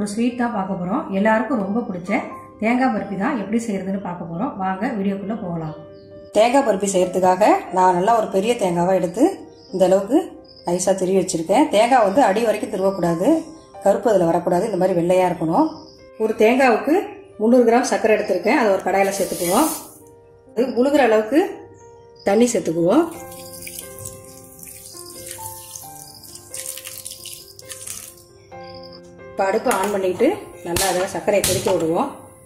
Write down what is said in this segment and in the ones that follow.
ஒரு ஸ்வீட் தான் பார்க்க போகிறோம் எல்லாருக்கும் ரொம்ப பிடிச்ச தேங்காய் பருப்பி தான் எப்படி செய்கிறதுன்னு பார்க்க போகிறோம் வாங்க வீடியோக்குள்ளே போகலாம் தேங்காய் பருப்பி செய்கிறதுக்காக நான் நல்லா ஒரு பெரிய தேங்காவாக எடுத்து இந்த அளவுக்கு நைஸாக திருவி வச்சுருக்கேன் தேங்காய் வந்து அடி வரைக்கும் திருவக்கூடாது கருப்பு அதில் வரக்கூடாது இந்த மாதிரி வெள்ளையாக இருக்கணும் ஒரு தேங்காவுக்கு முந்நூறு கிராம் சர்க்கரை எடுத்திருக்கேன் அதை ஒரு கடாயில் சேர்த்துக்குவோம் அது முழுகிற அளவுக்கு தண்ணி சேர்த்துக்குவோம் இப்போ அடுப்பை ஆன் பண்ணிட்டு நல்லா அதை சர்க்கரையை கொதிக்க விடுவோம்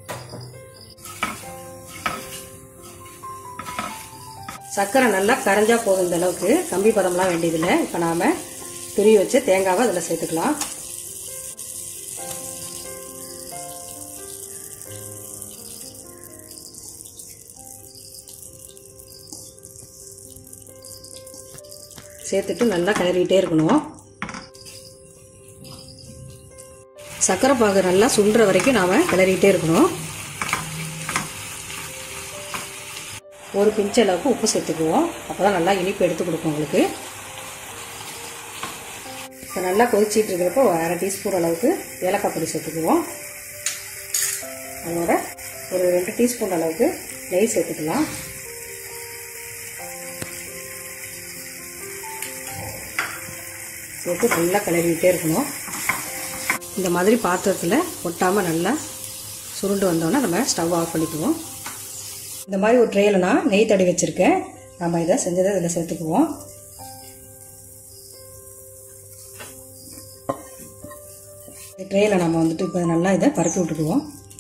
சர்க்கரை நல்லா கரைஞ்சா போதும் இந்த அளவுக்கு கம்பி பதம்லாம் வேண்டியதில்லை இப்போ நாம் துருவி வச்சு தேங்காவை அதில் சேர்த்துக்கலாம் சேர்த்துட்டு நல்லா கிளறிக்கிட்டே இருக்கணும் சர்க்கரை பாகு நல்லா சுண்டுற வரைக்கும் நாம் கிளறிக்கிட்டே இருக்கணும் ஒரு பிஞ்சு அளவுக்கு உப்பு சேர்த்துக்குவோம் அப்போ தான் நல்லா இனிப்பு எடுத்து கொடுக்கும் உங்களுக்கு இப்போ நல்லா கொதிச்சிட்டு இருக்கிறப்போ ஒரு அரை டீஸ்பூன் அளவுக்கு ஏலக்காய் பொடி சேர்த்துக்குவோம் அதோட ஒரு ரெண்டு டீஸ்பூன் அளவுக்கு நெய் சேர்த்துக்கலாம் சேர்த்து நல்லா கிளறிக்கிட்டே இருக்கணும் இந்த மாதிரி பாத்திரத்தில் ஒட்டாமல் நல்லா சுருண்டு வந்தோன்னே நம்ம ஸ்டவ் ஆஃப் பண்ணிக்குவோம் இந்த மாதிரி ஒரு ட்ரேயில் நான் நெய் தடி வச்சுருக்கேன் நம்ம இதை செஞ்சதை இதில் சேர்த்துக்குவோம் இந்த ட்ரேயில் நம்ம வந்துட்டு இப்போ நல்லா இதை பரப்பி விட்டுக்குவோம்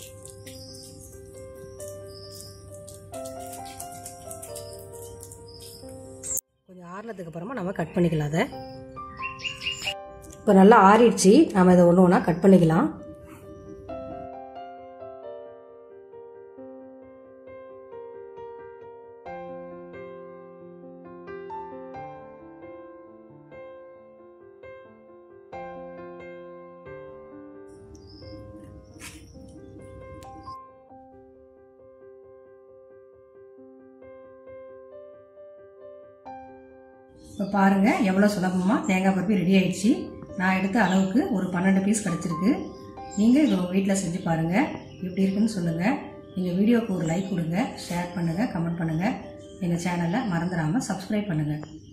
கொஞ்சம் ஆறுனதுக்கு அப்புறமா நம்ம கட் பண்ணிக்கலாம் அதை இப்போ நல்லா ஆறிடுச்சு நம்ம இதை ஒன்று ஒன்றா கட் பண்ணிக்கலாம் இப்போ பாருங்கள் எவ்வளோ சுலபமாக தேங்காய் பருப்பி ரெடி ஆயிடுச்சு நான் எடுத்த அளவுக்கு ஒரு பன்னெண்டு பீஸ் கிடச்சிருக்கு நீங்கள் இது உங்கள் வீட்டில் செஞ்சு பாருங்கள் எப்படி இருக்குன்னு சொல்லுங்கள் நீங்கள் வீடியோவுக்கு ஒரு லைக் கொடுங்க ஷேர் பண்ணுங்கள் கமெண்ட் பண்ணுங்கள் எங்கள் சேனலை மறந்துடாமல் சப்ஸ்கிரைப் பண்ணுங்கள்